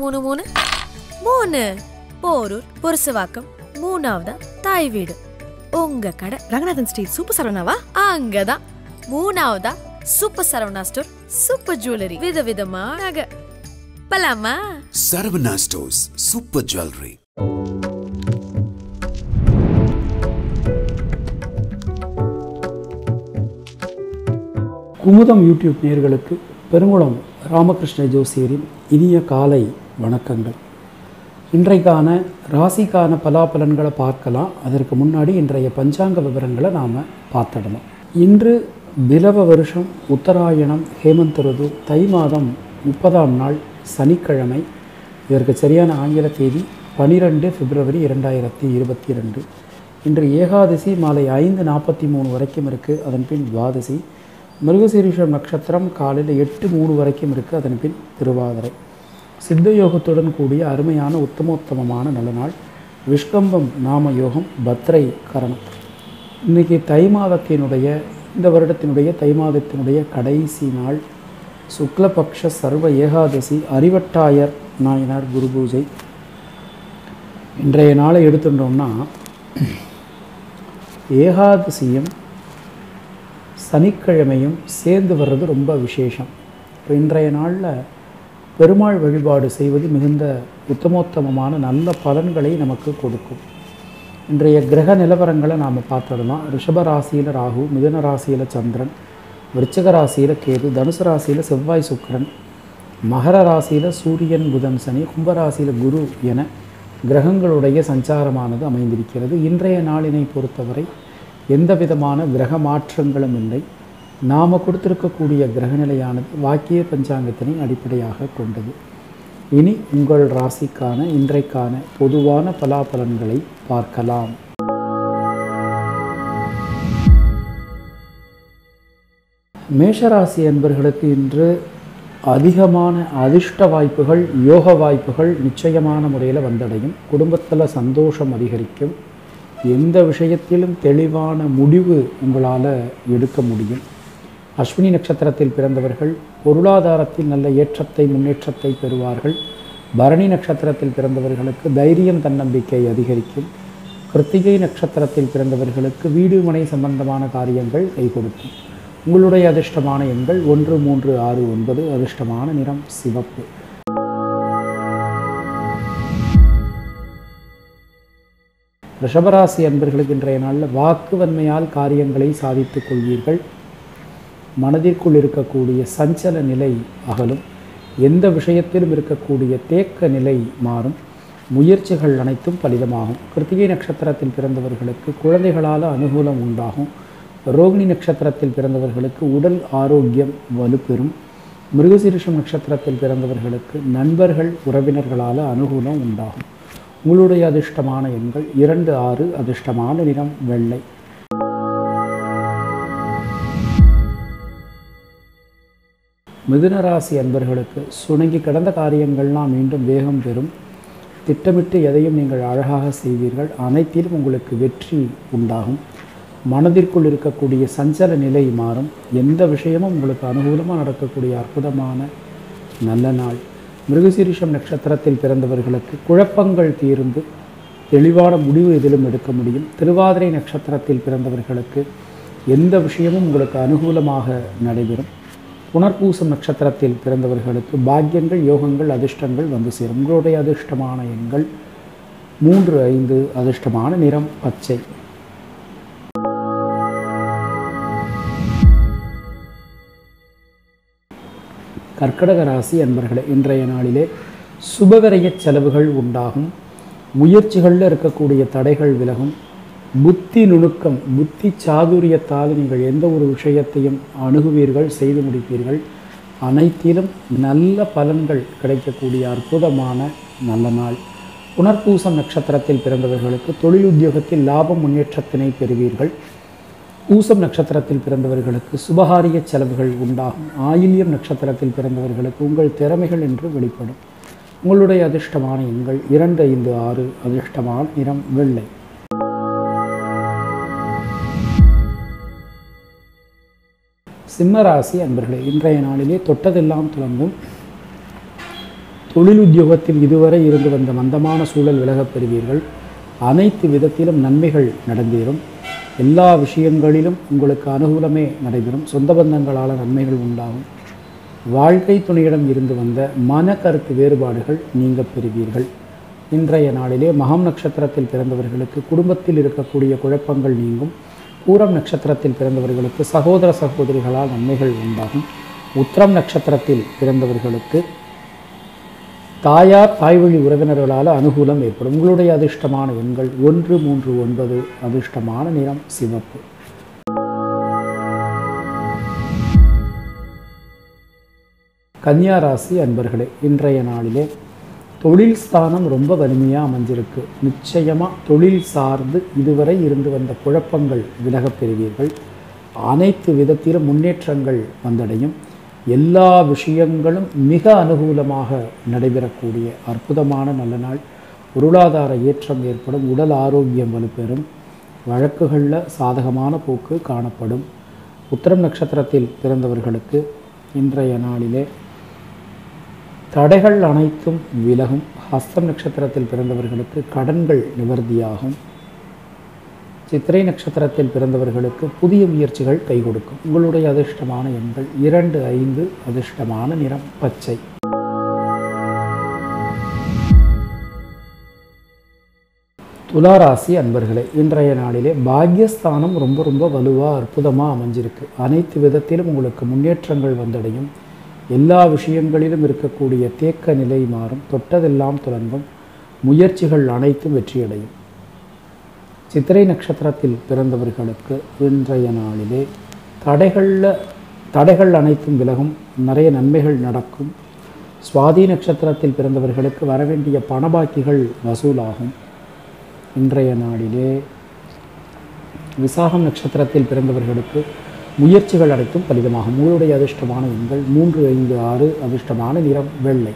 மூணு மூணு மூணு போரூர் புருசவாக்கம் மூணாவதா தாய் வீடு உங்க கடை ரங்கநாதன் ஸ்ட்ரீட் சூப்பர் சரவணாவா அங்கதான் மூணாவதா super Saravana store super jewellery விதவிதமா நகை பலாமா Saravana Stores Super Jewelry. Kumudam YouTube நேயர்களுக்கு பெருங்குளம் ராமகிருஷ்ண ஜோசியரின் இனிய காலை வணக்கங்கள் இன்றைக்கான ராசிக்கான பலாபலன்களை பார்க்கலாம் அதற்கு முன்னாடி இன்றைய பஞ்சாங்க விவரங்களை நாம் பார்த்துடலாம் இன்று பிலவ வருஷம் உத்தராயணம் ஹேமந்த் ருது தை மாதம் முப்பதாம் நாள் சனிக்கிழமை இதற்கு சரியான ஆங்கில தேதி பனிரெண்டு பிப்ரவரி இரண்டாயிரத்தி இருபத்தி ரெண்டு இன்று ஏகாதசி மாலை ஐந்து நாற்பத்தி மூணு வரைக்கும் இருக்குது அதன் பின் துவாதசி மிருகசீரிஷம் நட்சத்திரம் காலையில் எட்டு மூணு வரைக்கும் இருக்குது அதன் பின் திருவாதிரை சித்த யோகத்துடன் கூடிய அருமையான உத்தமோத்தமமான நல்ல நாள் விஷ்கம்பம் நாம யோகம் பத்ரை கரணம் இன்றைக்கி தை மாதத்தினுடைய இந்த வருடத்தினுடைய தை மாதத்தினுடைய கடைசி நாள் சுக்லபக்ஷ சர்வ ஏகாதசி அறிவட்டாயர் நாயனார் குரு பூஜை இன்றைய நாளை எடுத்துட்டோம்னா ஏகாதசியும் சனிக்கிழமையும் சேர்ந்து வர்றது ரொம்ப விசேஷம் இப்போ இன்றைய நாளில் பெருமாள் வழிபாடு செய்வது மிகுந்த உத்தமோத்தமமான நல்ல பலன்களை நமக்கு கொடுக்கும் இன்றைய கிரக நிலவரங்களை நாம் பார்த்துடலாம் ரிஷப ராசியில் ராகு மிதுன ராசியில் சந்திரன் விருச்சிக ராசியில் கேது தனுசு ராசியில் செவ்வாய் சுக்கிரன் மகர ராசியில் சூரியன் புதன் சனி கும்பராசியில் குரு என கிரகங்களுடைய சஞ்சாரமானது அமைந்திருக்கிறது இன்றைய நாளினை பொறுத்தவரை எந்த விதமான கிரக மாற்றங்களும் இல்லை நாம் கொடுத்திருக்கக்கூடிய கிரகநிலையானது வாக்கிய பஞ்சாங்கத்தினை அடிப்படையாக கொண்டது இனி உங்கள் ராசிக்கான இன்றைக்கான பொதுவான பலாபலன்களை பார்க்கலாம் மேஷராசி என்பர்களுக்கு இன்று அதிகமான அதிர்ஷ்ட வாய்ப்புகள் யோக வாய்ப்புகள் நிச்சயமான முறையில் வந்தடையும் குடும்பத்தில் சந்தோஷம் அதிகரிக்கும் எந்த விஷயத்திலும் தெளிவான முடிவு உங்களால் எடுக்க முடியும் அஸ்வினி நட்சத்திரத்தில் பிறந்தவர்கள் பொருளாதாரத்தில் நல்ல ஏற்றத்தை முன்னேற்றத்தை பெறுவார்கள் பரணி நட்சத்திரத்தில் பிறந்தவர்களுக்கு தைரியம் தன்னம்பிக்கை அதிகரிக்கும் கிருத்திகை நட்சத்திரத்தில் பிறந்தவர்களுக்கு வீடு மனை சம்பந்தமான காரியங்கள் கை கொடுக்கும் உங்களுடைய அதிர்ஷ்டமான எண்கள் ஒன்று மூன்று ஆறு ஒன்பது அதிர்ஷ்டமான நிறம் சிவப்பு ரிஷபராசி அன்பர்களுக்கு இன்றைய நாளில் வாக்குவன்மையால் காரியங்களை சாதித்துக் கொள்வீர்கள் மனதிற்குள் இருக்கக்கூடிய சஞ்சல நிலை அகலும் எந்த விஷயத்திலும் இருக்கக்கூடிய தேக்க நிலை மாறும் முயற்சிகள் அனைத்தும் பலிதமாகும் கிருத்திகை நட்சத்திரத்தில் பிறந்தவர்களுக்கு குழந்தைகளால் அனுகூலம் உண்டாகும் ரோகிணி நட்சத்திரத்தில் பிறந்தவர்களுக்கு உடல் ஆரோக்கியம் வலுப்பெறும் மிருகசீரிஷம் நட்சத்திரத்தில் பிறந்தவர்களுக்கு நண்பர்கள் உறவினர்களால் அனுகூலம் உண்டாகும் உங்களுடைய அதிர்ஷ்டமான எண்கள் இரண்டு ஆறு அதிர்ஷ்டமான நிறம் வெள்ளை மிதுன ராசி அன்பர்களுக்கு சுணங்கி கிடந்த காரியங்கள்லாம் மீண்டும் வேகம் பெறும் திட்டமிட்டு எதையும் நீங்கள் அழகாக செய்வீர்கள் அனைத்திலும் உங்களுக்கு வெற்றி உண்டாகும் மனதிற்குள் இருக்கக்கூடிய சஞ்சல நிலை மாறும் எந்த விஷயமும் உங்களுக்கு அனுகூலமாக நடக்கக்கூடிய அற்புதமான நல்ல நாள் மிருகசீரிஷம் நட்சத்திரத்தில் பிறந்தவர்களுக்கு குழப்பங்கள் தீர்ந்து தெளிவான முடிவு எதிலும் எடுக்க முடியும் திருவாதிரை நட்சத்திரத்தில் பிறந்தவர்களுக்கு எந்த விஷயமும் உங்களுக்கு அனுகூலமாக நடைபெறும் புனர்பூசம் நட்சத்திரத்தில் பிறந்தவர்களுக்கு பாக்கியங்கள் யோகங்கள் அதிர்ஷ்டங்கள் வந்து சேரும் உங்களுடைய அதிர்ஷ்டமான எண்கள் மூன்று ஐந்து அதிர்ஷ்டமான நிறம் பச்சை கர்க்கடக ராசி அன்பர்களே இன்றைய நாளிலே சுபவிரய செலவுகள் உண்டாகும் முயற்சிகளில் இருக்கக்கூடிய தடைகள் விலகும் புத்தி நுணுக்கம் புத்தி சாதுரியத்தால் நீங்கள் எந்த ஒரு விஷயத்தையும் அணுகுவீர்கள் செய்து முடிப்பீர்கள் அனைத்திலும் நல்ல பலன்கள் கிடைக்கக்கூடிய அற்புதமான நல்ல நாள் புனர்பூசம் நட்சத்திரத்தில் பிறந்தவர்களுக்கு தொழில் உத்தியோகத்தில் லாபம் முன்னேற்றத்தினை பெறுவீர்கள் பூசம் நட்சத்திரத்தில் பிறந்தவர்களுக்கு சுபகாரிய செலவுகள் உண்டாகும் ஆயில்யம் நட்சத்திரத்தில் பிறந்தவர்களுக்கு உங்கள் திறமைகள் என்று வெளிப்படும் உங்களுடைய அதிர்ஷ்டமான எண்கள் இரண்டு ஐந்து ஆறு அதிர்ஷ்டமான நிறம் வெள்ளை சிம்ம ராசி அன்பர்களே இன்றைய நாளிலே தொட்டதெல்லாம் துலங்கும் தொழில் உத்தியோகத்தில் இதுவரை இருந்து வந்த மந்தமான சூழல் விலகப் பெறுவீர்கள் அனைத்து விதத்திலும் நன்மைகள் நடந்தேறும் எல்லா விஷயங்களிலும் உங்களுக்கு அனுகூலமே நடைபெறும் சொந்த பந்தங்களால் நன்மைகள் உண்டாகும் வாழ்க்கை துணையிடம் இருந்து வந்த மன கருத்து வேறுபாடுகள் நீங்கப் பெறுவீர்கள் இன்றைய நாளிலே மகம் நட்சத்திரத்தில் பிறந்தவர்களுக்கு குடும்பத்தில் இருக்கக்கூடிய குழப்பங்கள் நீங்கும் பூரம் நட்சத்திரத்தில் பிறந்தவர்களுக்கு சகோதர சகோதரிகளால் நன்மைகள் உண்டாகும் உத்திரம் நட்சத்திரத்தில் பிறந்தவர்களுக்கு தாயார் தாய்வழி உறவினர்களால் அனுகூலம் ஏற்படும் உங்களுடைய அதிர்ஷ்டமான எண்கள் ஒன்று மூன்று ஒன்பது அதிர்ஷ்டமான நிறம் சிவப்பு கன்னியா ராசி அன்பர்களே இன்றைய நாளிலே தொழில் ஸ்தானம் ரொம்ப வலிமையாக அமைஞ்சிருக்கு நிச்சயமாக தொழில் சார்ந்து இதுவரை இருந்து வந்த குழப்பங்கள் விலகப் பெறுவீர்கள் அனைத்து விதத்திலும் முன்னேற்றங்கள் வந்தடையும் எல்லா விஷயங்களும் மிக அனுகூலமாக நடைபெறக்கூடிய அற்புதமான நல்ல நாள் பொருளாதார ஏற்றம் ஏற்படும் உடல் ஆரோக்கியம் வலுப்பெறும் வழக்குகளில் சாதகமான போக்கு காணப்படும் உத்திரம் நட்சத்திரத்தில் பிறந்தவர்களுக்கு இன்றைய நாளிலே தடைகள் அனைத்தும் விலகும் ஹஸ்தம் நட்சத்திரத்தில் பிறந்தவர்களுக்கு கடன்கள் நிவர்த்தியாகும் சித்திரை நட்சத்திரத்தில் பிறந்தவர்களுக்கு புதிய முயற்சிகள் கை கொடுக்கும் உங்களுடைய அதிர்ஷ்டமான எண்கள் இரண்டு ஐந்து அதிர்ஷ்டமான நிறம் பச்சை துளாராசி அன்பர்களே இன்றைய நாளிலே பாக்யஸ்தானம் ரொம்ப ரொம்ப வலுவாக அற்புதமாக அமைஞ்சிருக்கு அனைத்து விதத்திலும் உங்களுக்கு முன்னேற்றங்கள் வந்தடையும் எல்லா விஷயங்களிலும் இருக்கக்கூடிய தேக்க நிலை மாறும் தொட்டதெல்லாம் துலங்கும் முயற்சிகள் அனைத்தும் வெற்றியடையும் சித்திரை நட்சத்திரத்தில் பிறந்தவர்களுக்கு இன்றைய நாளிலே தடைகளில் தடைகள் அனைத்தும் விலகும் நிறைய நன்மைகள் நடக்கும் சுவாதி நட்சத்திரத்தில் பிறந்தவர்களுக்கு வரவேண்டிய பணபாக்கிகள் வசூலாகும் இன்றைய நாளிலே விசாகம் நட்சத்திரத்தில் பிறந்தவர்களுக்கு முயற்சிகள் அனைத்தும் பலிதமாகும் உங்களுடைய அதிர்ஷ்டமான எண்கள் மூன்று ஐந்து ஆறு அதிர்ஷ்டமான நிறம் வெள்ளை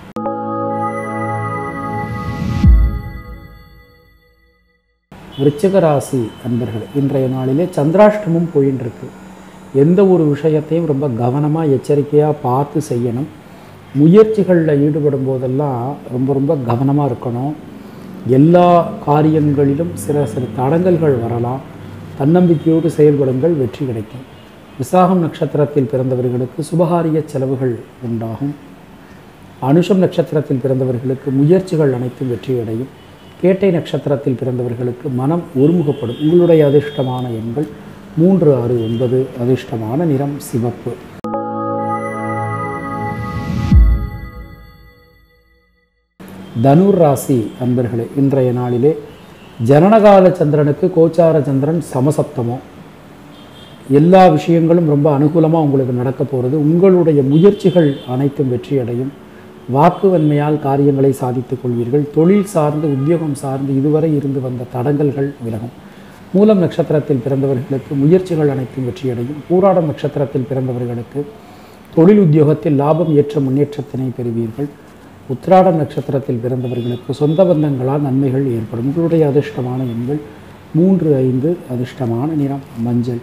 விருச்சிக ராசி அன்பர்கள் இன்றைய நாளிலே சந்திராஷ்டமம் போயின்னு இருக்கு எந்த ஒரு விஷயத்தையும் ரொம்ப கவனமாக எச்சரிக்கையாக பார்த்து செய்யணும் முயற்சிகளில் ஈடுபடும் போதெல்லாம் ரொம்ப ரொம்ப கவனமாக இருக்கணும் எல்லா காரியங்களிலும் சில சில தடங்கல்கள் வரலாம் தன்னம்பிக்கையோடு செயல்படுங்கள் வெற்றி கிடைக்கும் விசாகம் நட்சத்திரத்தில் பிறந்தவர்களுக்கு சுபகாரிய செலவுகள் உண்டாகும் அனுஷம் நட்சத்திரத்தில் பிறந்தவர்களுக்கு முயற்சிகள் அனைத்தும் வெற்றியடையும் கேட்டை நட்சத்திரத்தில் பிறந்தவர்களுக்கு மனம் ஒருமுகப்படும் உங்களுடைய அதிர்ஷ்டமான எண்கள் மூன்று ஆறு ஒன்பது அதிர்ஷ்டமான நிறம் சிவப்பு தனுர் ராசி அன்பர்களே இன்றைய நாளிலே ஜனனகால சந்திரனுக்கு கோச்சார சந்திரன் சமசப்தமம் எல்லா விஷயங்களும் ரொம்ப அனுகூலமாக உங்களுக்கு நடக்க போகிறது உங்களுடைய முயற்சிகள் அனைத்தும் வெற்றியடையும் வாக்குவன்மையால் காரியங்களை சாதித்துக் கொள்வீர்கள் தொழில் சார்ந்து உத்தியோகம் சார்ந்து இதுவரை இருந்து வந்த தடங்கல்கள் விலகும் மூலம் நட்சத்திரத்தில் பிறந்தவர்களுக்கு முயற்சிகள் அனைத்தும் வெற்றியடையும் பூராடம் நட்சத்திரத்தில் பிறந்தவர்களுக்கு தொழில் உத்தியோகத்தில் லாபம் ஏற்ற முன்னேற்றத்தினை பெறுவீர்கள் உத்திராடம் நட்சத்திரத்தில் பிறந்தவர்களுக்கு சொந்த பந்தங்களால் நன்மைகள் ஏற்படும் உங்களுடைய அதிர்ஷ்டமான எண்கள் மூன்று ஐந்து அதிர்ஷ்டமான நிறம் மஞ்சள்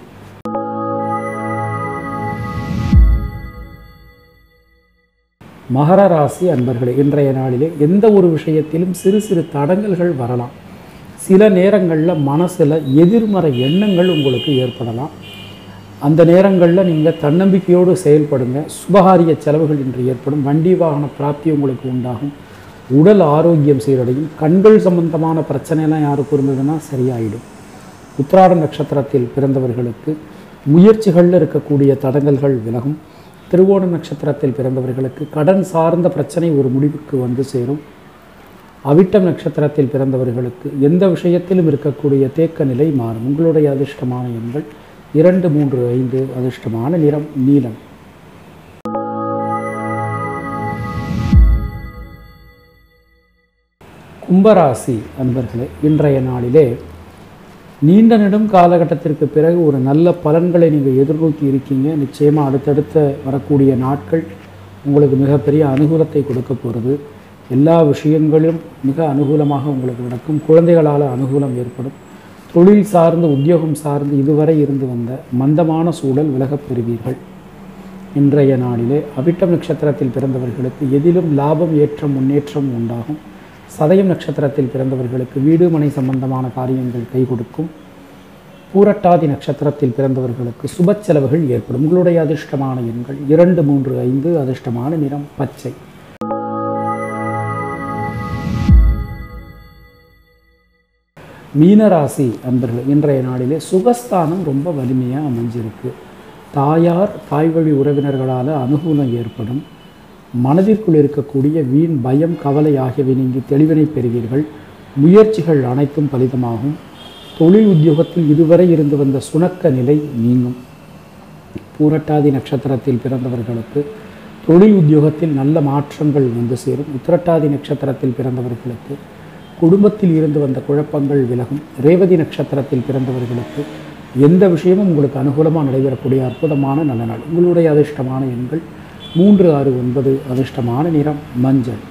மகர ராசி அன்பர்களே இன்றைய நாளிலே எந்த ஒரு விஷயத்திலும் சிறு சிறு தடங்கல்கள் வரலாம் சில நேரங்களில் மனசில் எதிர்மறை எண்ணங்கள் உங்களுக்கு ஏற்படலாம் அந்த நேரங்களில் நீங்கள் தன்னம்பிக்கையோடு செயல்படுங்க சுபகாரிய செலவுகள் இன்று ஏற்படும் வண்டி வாகன பிராப்தி உங்களுக்கு உண்டாகும் உடல் ஆரோக்கியம் சீரடையும் கண்கள் சம்பந்தமான பிரச்சனைலாம் யாருக்கு இருந்ததுன்னா சரியாயிடும் உத்திராட நட்சத்திரத்தில் பிறந்தவர்களுக்கு முயற்சிகளில் இருக்கக்கூடிய தடங்கல்கள் விலகும் திருவோண நட்சத்திரத்தில் பிறந்தவர்களுக்கு கடன் சார்ந்த பிரச்சனை ஒரு முடிவுக்கு வந்து சேரும் அவிட்டம் நட்சத்திரத்தில் பிறந்தவர்களுக்கு எந்த விஷயத்திலும் இருக்கக்கூடிய தேக்க நிலை மாறும் உங்களுடைய அதிர்ஷ்டமான எண்கள் இரண்டு மூன்று ஐந்து அதிர்ஷ்டமான நிறம் நீலம் கும்பராசி அன்பர்களே இன்றைய நாளிலே நீண்ட நெடும் காலகட்டத்திற்கு பிறகு ஒரு நல்ல பலன்களை நீங்கள் எதிர்நோக்கி இருக்கீங்க நிச்சயமாக அடுத்தடுத்த வரக்கூடிய நாட்கள் உங்களுக்கு மிகப்பெரிய அனுகூலத்தை கொடுக்க போகிறது எல்லா விஷயங்களும் மிக அனுகூலமாக உங்களுக்கு நடக்கும் குழந்தைகளால் அனுகூலம் ஏற்படும் தொழில் சார்ந்து உத்தியோகம் சார்ந்து இதுவரை இருந்து வந்த மந்தமான சூழல் விலகப் பெறுவீர்கள் இன்றைய நாளிலே அவிட்டம் நட்சத்திரத்தில் பிறந்தவர்களுக்கு எதிலும் லாபம் ஏற்றம் முன்னேற்றம் உண்டாகும் சதயம் நட்சத்திரத்தில் பிறந்தவர்களுக்கு வீடு மனை சம்பந்தமான காரியங்கள் கை கொடுக்கும் பூரட்டாதி நட்சத்திரத்தில் பிறந்தவர்களுக்கு சுப செலவுகள் ஏற்படும் உங்களுடைய அதிர்ஷ்டமான எண்கள் இரண்டு மூன்று ஐந்து அதிர்ஷ்டமான நிறம் பச்சை மீனராசி அன்பர்கள் இன்றைய நாளிலே சுகஸ்தானம் ரொம்ப வலிமையாக அமைஞ்சிருக்கு தாயார் தாய் வழி உறவினர்களால் அனுகூலம் ஏற்படும் மனதிற்குள் இருக்கக்கூடிய வீண் பயம் கவலை ஆகியவை நீங்கி தெளிவினை பெறுவீர்கள் முயற்சிகள் அனைத்தும் பலிதமாகும் தொழில் உத்தியோகத்தில் இதுவரை இருந்து வந்த சுணக்க நிலை நீங்கும் பூரட்டாதி நட்சத்திரத்தில் பிறந்தவர்களுக்கு தொழில் உத்தியோகத்தில் நல்ல மாற்றங்கள் வந்து சேரும் உத்திரட்டாதி நட்சத்திரத்தில் பிறந்தவர்களுக்கு குடும்பத்தில் இருந்து வந்த குழப்பங்கள் விலகும் ரேவதி நட்சத்திரத்தில் பிறந்தவர்களுக்கு எந்த விஷயமும் உங்களுக்கு அனுகூலமாக நடைபெறக்கூடிய அற்புதமான நல்ல நாள் உங்களுடைய அதிர்ஷ்டமான எண்கள் மூன்று ஆறு ஒன்பது அதிர்ஷ்டமான நிறம் மஞ்சள்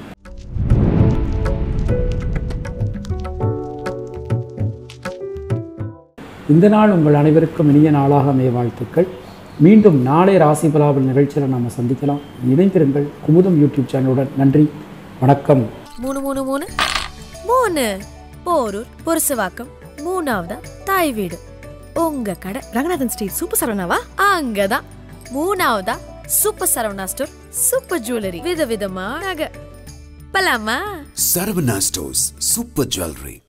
இந்த நாள் உங்கள் அனைவருக்கும் இனிய நாளாக அமைய வாழ்த்துக்கள் மீண்டும் நாளை ராசி பலாபல் நிகழ்ச்சியில் நாம் சந்திக்கலாம் இணைந்திருங்கள் குமுதம் யூடியூப் சேனலுடன் நன்றி வணக்கம் மூணு மூணு மூணு மூணு போரூர் புரசவாக்கம் மூணாவதா தாய் வீடு உங்க கடை ரங்கநாதன் ஸ்ட்ரீட் சூப்பர் சரவணாவா அங்கதான் மூணாவதா super Saravana store super jewellery விதவிதமா நகை பலாமா Saravana Stores Super Jewelry.